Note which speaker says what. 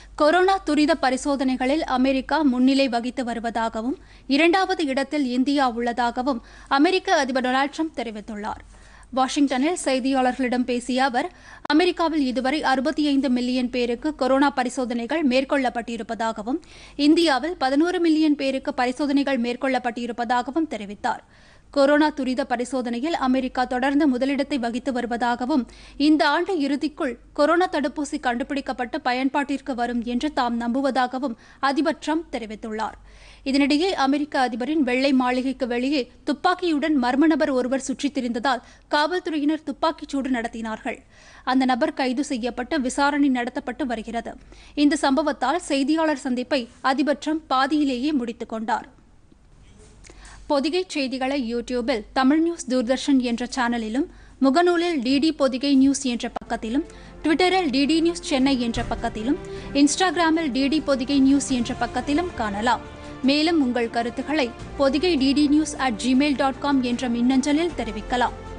Speaker 1: corona துரித பரிசோதனைகளில் America முன்னிலை வகித்து வருவதாகவும் இரண்டாவது இடத்தில் இந்தியா உள்ளதாகவும் அமெரிக்க அதிபர் டொனால்டு ட்ரம்ப் தெரிவித்துள்ளார் வாஷிங்டனில் செய்தியாளர்களிடம் பேசிய அவர் அமெரிக்காவில் இதுவரை அறுபத்தி ஐந்து மில்லியன் பேருக்கு கொரோனா பரிசோதனைகள் மேற்கொள்ளப்பட்டிருப்பதாகவும் இந்தியாவில் பதினோரு மில்லியன் பேருக்கு பரிசோதனைகள் மேற்கொள்ளப்பட்டிருப்பதாகவும் தெரிவித்தார் கொரோனா துரித பரிசோதனையில் அமெரிக்கா தொடர்ந்து முதலிடத்தை வகித்து வருவதாகவும் இந்த ஆண்டு இறுதிக்குள் கொரோனா தடுப்பூசி கண்டுபிடிக்கப்பட்டு பயன்பாட்டிற்கு வரும் என்று தாம் நம்புவதாகவும் அதிபர் ட்ரம்ப் தெரிவித்துள்ளார் இதனிடையே அமெரிக்க அதிபரின் வெள்ளை மாளிகைக்கு வெளியே துப்பாக்கியுடன் மர்ம நபர் ஒருவர் சுற்றித் திரிந்ததால் காவல்துறையினர் துப்பாக்கிச் சூடு நடத்தினார்கள் அந்த நபர் கைது செய்யப்பட்டு விசாரணை நடத்தப்பட்டு வருகிறது இந்த சம்பவத்தால் செய்தியாளர் சந்திப்பை அதிபர் ட்ரம்ப் பாதியிலேயே முடித்துக் கொண்டார் பொதிகை செய்திகளை யூடியூபில் தமிழ் நியூஸ் தூர்தர்ஷன் என்ற சேனலிலும் முகநூலில் டிடி பொதிகை நியூஸ் என்ற பக்கத்திலும் ட்விட்டரில் டிடி நியூஸ் சென்னை என்ற பக்கத்திலும் இன்ஸ்டாகிராமில் டிடி பொதிகை நியூஸ் என்ற பக்கத்திலும் காணலாம் மேலும் உங்கள் கருத்துக்களை Podhigai DD news at Gmail dot com என்ற மின்னஞ்சலில் தெரிவிக்கலாம்